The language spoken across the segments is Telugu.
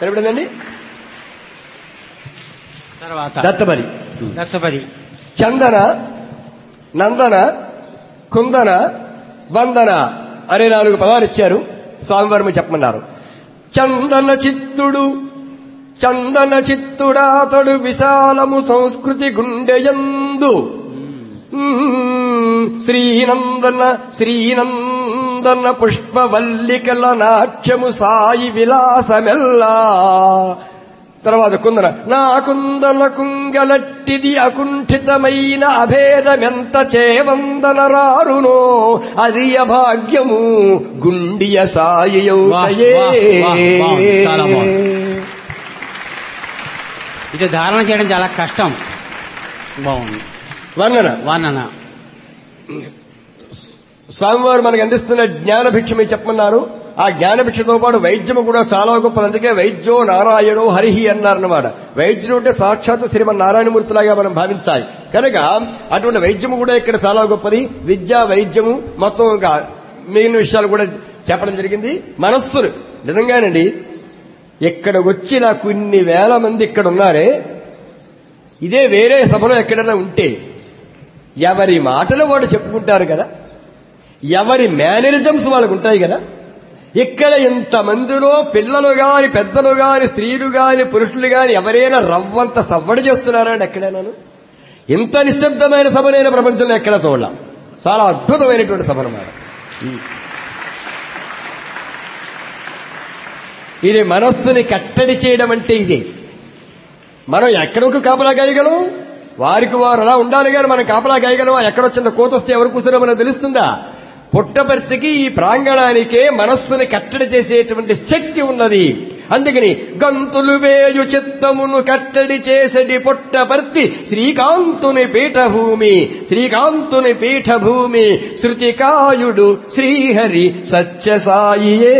సరిపడిందండి తర్వాత దత్తమరి దత్తపది చందన నందన కుందన వందన అనే నాలుగు పదాలు ఇచ్చారు స్వామివారు చెప్పమన్నారు చందన చిత్తుడు చందన చిత్తుడాతడు విశాలము సంస్కృతి గుండెయందు మ్మ్. శ్రీనందన శ్రీనందన పుష్పవల్లికల నాట్యము సాయి విలాసమెల్లా తర్వాత కుందన నా కుందన కుంగలట్టిది అకుంఠితమైన అభేదమెంత చేవందన రారునో అది భాగ్యము గుండియ సాయి వాహ్, వాహ్, వాహ్, బాగుంది. చాలా బాగుంది. ఇది ధారణ చేయడం చాలా కష్టం బాగుంది వర్ణన వర్ణన స్వామివారు మనకు అందిస్తున్న జ్ఞాన భిక్ష మీరు చెప్పమన్నారు ఆ జ్ఞాన భిక్షతో పాటు వైద్యము కూడా చాలా గొప్పది అందుకే వైద్యో నారాయణో హరిహి అన్నారన్నమాట వైద్యుడు అంటే సాక్షాత్తు శ్రీమన్ నారాయణమూర్తిలాగా మనం భావించాలి కనుక అటువంటి వైద్యము కూడా ఇక్కడ చాలా గొప్పది విద్య వైద్యము మొత్తం ఇంకా మిగిలిన విషయాలు కూడా చెప్పడం జరిగింది మనస్సులు నిజంగానండి ఇక్కడ వచ్చి నా కొన్ని వేల మంది ఇక్కడ ఉన్నారే ఇదే వేరే సభలో ఎక్కడైనా ఉంటే ఎవరి మాటలు వాడు చెప్పుకుంటారు కదా ఎవరి మేనరిజమ్స్ వాళ్ళకు ఉంటాయి కదా ఇక్కడ ఇంతమందిలో పిల్లలు గాని పెద్దలు గాని స్త్రీలు గాని పురుషులు గాని ఎవరైనా రవ్వంత సవ్వడి చేస్తున్నారా అండి ఎక్కడైనాను ఇంత నిశ్శబ్దమైన సభనైన ప్రపంచంలో ఎక్కడ చూడాల చాలా అద్భుతమైనటువంటి సభ అన్నమాట ఇది మనస్సుని కట్టడి చేయడం అంటే ఇదే మనం ఎక్కడికి కాపలా గాయగలం వారికి వారు అలా ఉండాలి కానీ మనం కాపలా గాయగలమా ఎక్కడొచ్చిన కోతొస్తే ఎవరు కూర్చున్నా మనకు తెలుస్తుందా పుట్టపర్తికి ఈ ప్రాంగణానికే మనస్సుని కట్టడి చేసేటువంటి శక్తి ఉన్నది అందుకని గంతులు వేయు చిత్తమును కట్టడి చేసడి పుట్టపర్తి శ్రీకాంతుని పీఠభూమి శ్రీకాంతుని పీఠభూమి శృతికాయుడు శ్రీహరి సత్యసాయియే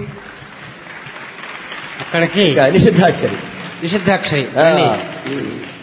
అక్కడికి ఇంకా నిషిద్ధాక్షరి నిషిద్ధాక్షరి ఆ. రండి.